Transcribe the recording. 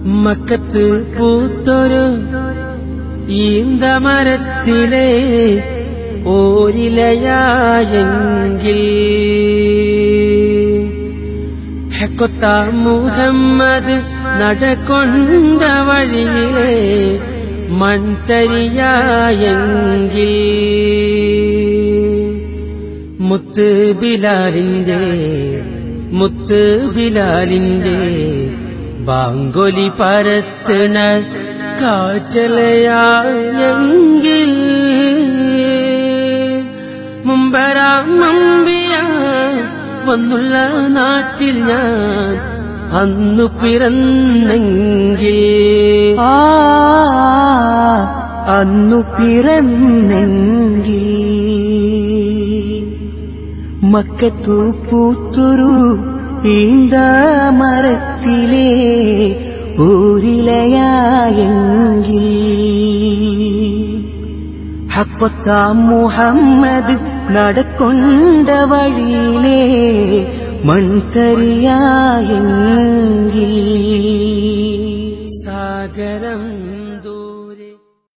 മക്കത്ത് പൂത്തൊരു ഈന്തമരത്തിലെ ഓരിലയായെങ്കിൽ ഹെക്കൊത്ത മുഹമ്മദ് നടക്കൊണ്ട വഴിയിലെ മൺതരിയായെങ്കിൽ മുത്ത് ബിലാലിന്റെ മുത്ത് ബിലാലിന്റെ ബാങ്കൊലി പരത്തണ കാറ്റലയായെങ്കിൽ മുമ്പരാം അമ്പിയ വന്നുള്ള നാട്ടിൽ ഞാൻ അന്നു പിറന്നെങ്കിൽ ആ അന്നു പിറന്നെങ്കിൽ മക്കത്തു പൂത്തൊരു ഈന്ത മരത്തിലെ ഊരിലയായെങ്കിൽ ഹക്കൊത്ത മുഹമ്മദ് നടക്കൊണ്ട വഴിയിലെ മൺതരിയായെങ്കിൽ